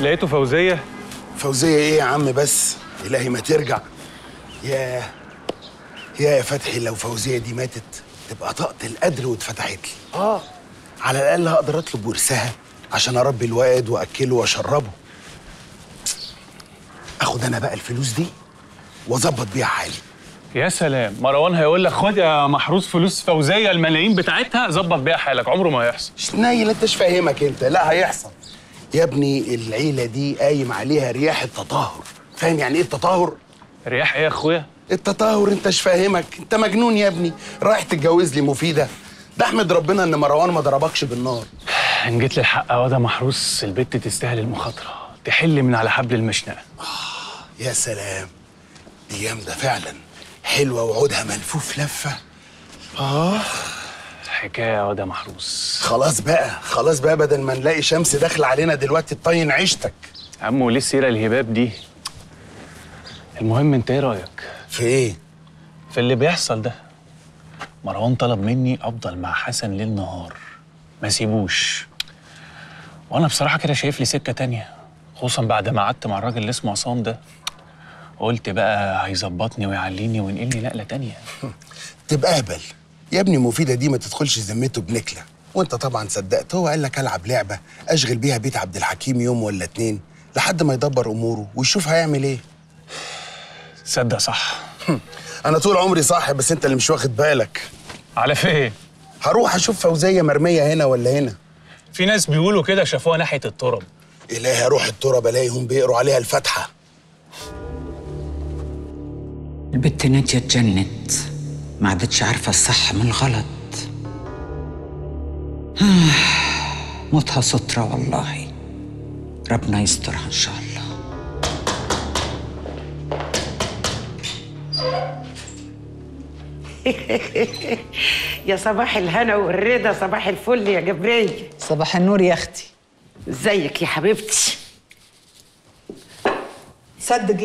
لقيته فوزيه فوزية ايه يا عم بس الهي ما ترجع يا يا يا فتحي لو فوزية دي ماتت تبقى طاقة القدر واتفتحت لي اه على الاقل هقدر اطلب ورثها عشان اربي الواد واكله واشربه اخد انا بقى الفلوس دي واظبط بيها حالي يا سلام مروان هيقول لك خد يا محروس فلوس فوزيه الملايين بتاعتها ظبط بيها حالك عمره ما هيحصل مش نايل انت مش فاهمك انت لا هيحصل يا ابني العيلة دي قايم عليها رياح التطهر فاهم يعني ايه التطهر؟ رياح ايه يا اخويا التطهر انت مش فاهمك انت مجنون يا ابني رايح تتجوز لي مفيدة ده احمد ربنا ان مروان ما ضربكش بالنار ان جيت للحق يا واد يا محروس البت تستاهل المخاطره تحل من على حبل المشنقه يا سلام دي جامدة فعلا حلوة وعودها ملفوف لفة اه حكايه يا واد يا محروس خلاص بقى خلاص بقى بدل ما نلاقي شمس داخل علينا دلوقتي تطين عيشتك يا عم وليه السيره الهباب دي المهم انت ايه رايك في ايه؟ في اللي بيحصل ده مروان طلب مني افضل مع حسن ليل نهار ما سيبوش وانا بصراحه كده شايف لي سكه تانية خصوصا بعد ما قعدت مع الراجل اللي اسمه عصام ده قلت بقى هيظبطني ويعليني وينقلني نقله تانية تبقى اهبل يا ابني مفيدة دي ما تدخلش ذمته بنكلة وانت طبعا صدقت هو قال لك العب لعبة اشغل بيها بيت عبد الحكيم يوم ولا اتنين لحد ما يدبر اموره ويشوف هيعمل ايه تصدق صح انا طول عمري صح بس انت اللي مش واخد بالك على فين هروح اشوف فوزية مرمية هنا ولا هنا في ناس بيقولوا كده شافوها ناحيه التراب الهي اروح التراب الاقيهم بيقروا عليها الفاتحة البت نادية اتجنت ما عادتش عارفة الصح من الغلط موتها سترة والله ربنا يسترها إن شاء الله يا صباح الهنا والرضا صباح الفل يا جبرية صباح النور يا أختي ازيك يا حبيبتي صدقي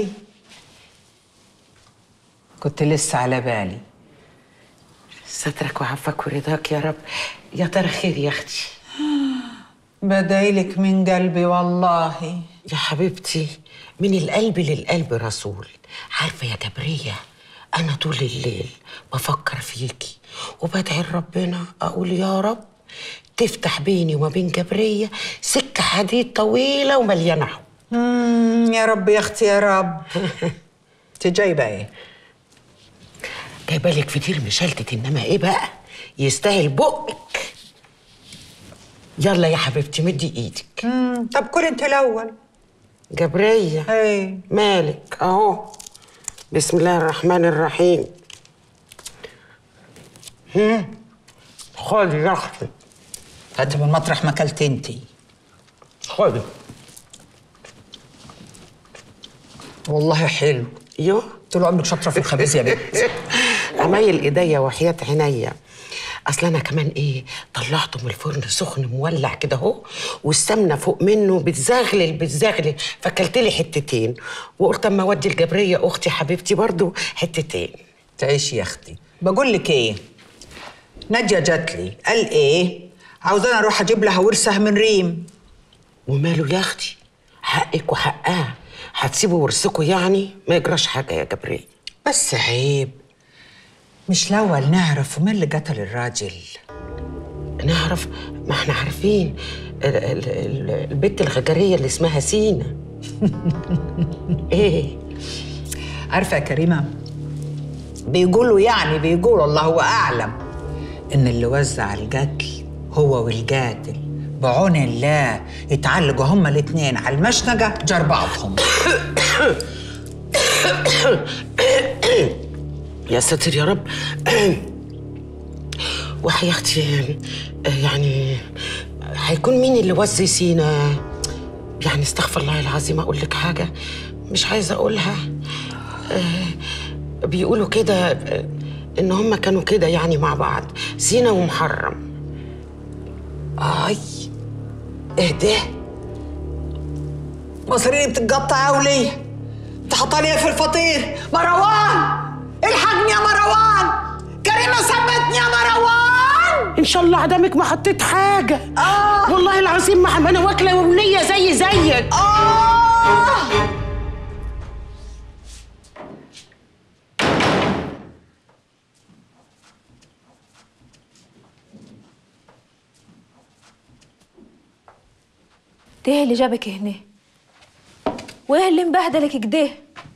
كنت لسه على بالي سترك وعفك ورضاك يا رب يا ترى خير يا اختي بدايلك من قلبي والله يا حبيبتي من القلب للقلب رسول عارفة يا جبرية أنا طول الليل بفكر فيكي وبدعي لربنا أقول يا رب تفتح بيني وما بين جبرية سكة حديد طويلة ومليانة حب مم، يا رب يا أختي يا رب انت جايبة إيه؟ جايبه لك فطير مشلتت انما ايه بقى يستاهل بقك يلا يا حبيبتي مدي ايدك مم، طب كل أنت الأول جبرية إيه مالك اهو بسم الله الرحمن الرحيم هم خدي يا اختي هات من مطرح ما أكلت أنتي خدي والله حلو يو طول عمرك شاطرة في الخبيز يا بنت عمايل ايديا وحياة عينيا اصل انا كمان ايه طلعته من الفرن سخن مولع كده اهو والسمنه فوق منه بتزغلل بتزغلل فكلت لي حتتين وقلت اما اودي الجبريه اختي حبيبتي برضو حتتين تعيشي يا اختي بقول لك ايه ناديه جات لي قال ايه عاوزاني اروح اجيب لها ورثها من ريم وماله يا اختي حقك وحقها هتسيبوا ورثكوا يعني ما يجراش حاجه يا جبريه بس عيب مش الاول نعرف مين اللي قتل الراجل نعرف ما احنا عارفين ال- ال- ال- البت الغجريه اللي اسمها سينا ايه عارفه يا كريمه بيقولوا يعني بيقولوا الله اعلم ان اللي وزع القتل هو والقاتل بعون الله يتعلقوا هما الاثنين على المشنقه جار بعضهم يا ساتر يا رب وحيا اختي يعني هيكون مين اللي وزي سينا يعني استغفر الله العظيم اقول لك حاجه مش عايزه اقولها آه، بيقولوا كده آه، ان هم كانوا كده يعني مع بعض سينا ومحرم اي ايه ده مصاريني بتتقطع يا وليه انت حاطه لي إيه في الفطير مروان الحقني يا مروان كريمه سبتني يا مروان ان شاء الله عدمك ما حطيت حاجه آه. والله العظيم ما ما انا واكله ومنيه زي زيك اه ده اللي جابك هنا وايه اللي مبهدلك كده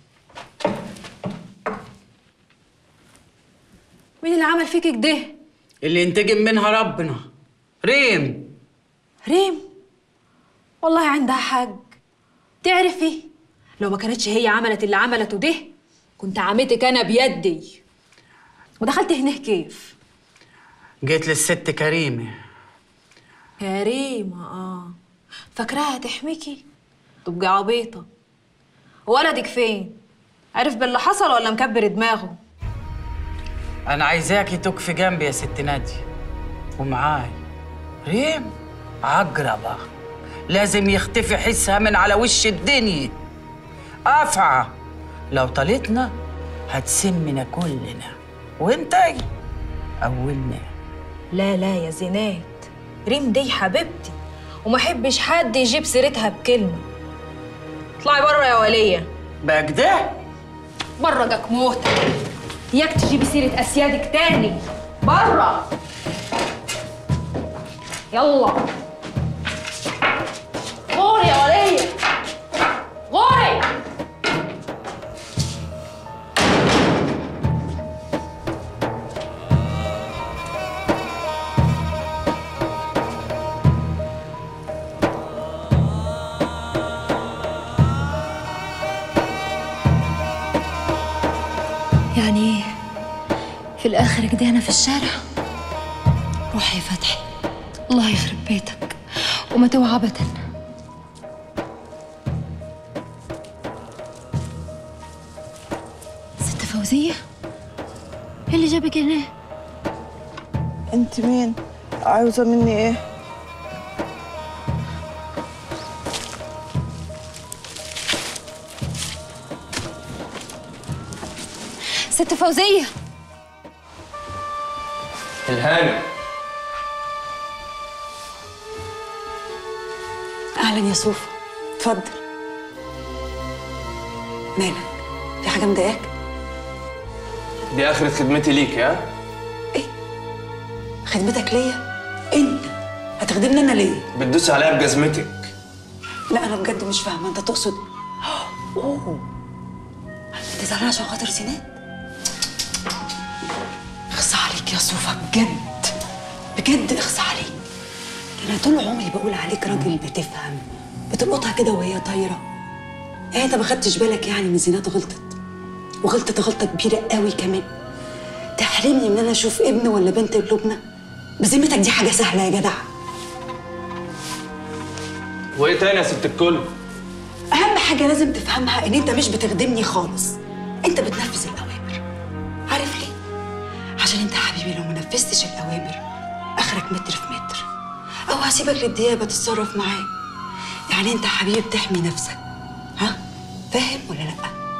مين اللي عمل فيك كده اللي ينتجم منها ربنا ريم ريم والله عندها حق تعرفي لو ما كانتش هي عملت اللي عملته ده كنت عمتك انا بيدي ودخلت هنا كيف جيت للست كريمه كريمة اه فاكراها تحميكي تبقي عبيطة ولدك فين عرف باللي حصل ولا مكبر دماغه انا عايزاكي تكفي جنبي يا ست نادي ومعاي ريم عقربة لازم يختفي حسها من على وش الدنيا أفعى لو طلتنا هتسمنا كلنا وانتي أولنا لا لا يا زينات ريم دي حبيبتي وما احبش حد يجيب سيرتها بكلمة اطلعي بره يا ولية بقى كده بره جاك موت ياك تجيبي سيرة أسيادك تاني بره يلا غوري يا ولية غوري يعني ايه في الاخر كده انا في الشارع روح يا فتحي الله يخرب بيتك وما توعى ابدا ست فوزية ايه اللي جابك هنا انت مين عاوزة مني ايه ست فوزية الهانم اهلا يا صوفا اتفضل مالك في حاجه مضايقاك دي آخرة خدمتي ليك ها خدمتك ليا انت هتخدمني انا ليه بتدوس عليا بجزمتك لا انا بجد مش فاهمه انت تقصد اوه انت زعلان عشان خاطر زينات اخصى عليك يا صوفا بجد بجد اخصى عليك انا طول عمري بقول عليك راجل بتفهم بتلقطها كده وهي طايره ايه انت ما خدتش بالك يعني من زينات غلطت وغلطت غلطه كبيره قوي كمان تحرمني من انا اشوف ابن ولا بنت بلبنى بذمتك دي حاجه سهله يا جدع وإيه تاني يا ست الكل؟ اهم حاجه لازم تفهمها ان انت مش بتخدمني خالص انت بتنفذ الاوامر عارف ليه عشان انت يا حبيبي لو ما نفذتش الاوامر اخرك متر في متر او هسيبك للديابه تتصرف معاك يعني انت يا حبيبي بتحمي نفسك ها فاهم ولا لا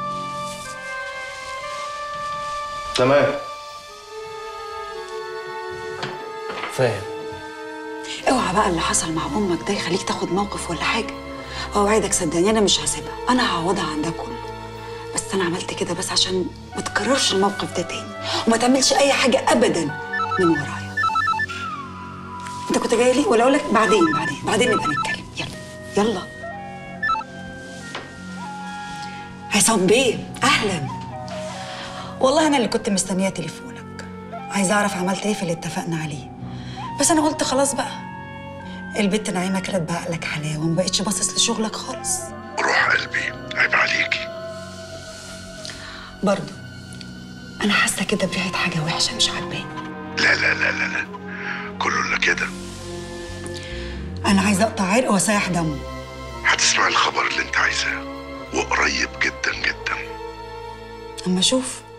تمام فاهم اوعى بقى اللي حصل مع امك ده يخليك تاخد موقف ولا حاجه اوعدك صدقني انا مش هسيبها انا هعوضها عن ده كله بس انا عملت كده بس عشان ما تكررش الموقف ده تاني وما تعملش اي حاجه ابدا من ورايا انت كنت جاي لي ولا اقول لك بعدين بعدين بعدين نبقى نتكلم يلا يلا عصام بيه اهلا والله انا اللي كنت مستنيه تليفونك عايزه اعرف عملت ايه في اللي اتفقنا عليه بس انا قلت خلاص بقى البت نعيمه كانت بعقلك حلاوه وما بقتش باصص لشغلك خالص روح قلبي عيب عليكي برضه انا حاسه كده بريحه حاجه وحشه مش عاجباني لا لا لا لا لا كله الا كده انا عايزه اقطع عرق واسيح دمه هتسمع الخبر اللي انت عايزاه وقريب جدا جدا اما اشوف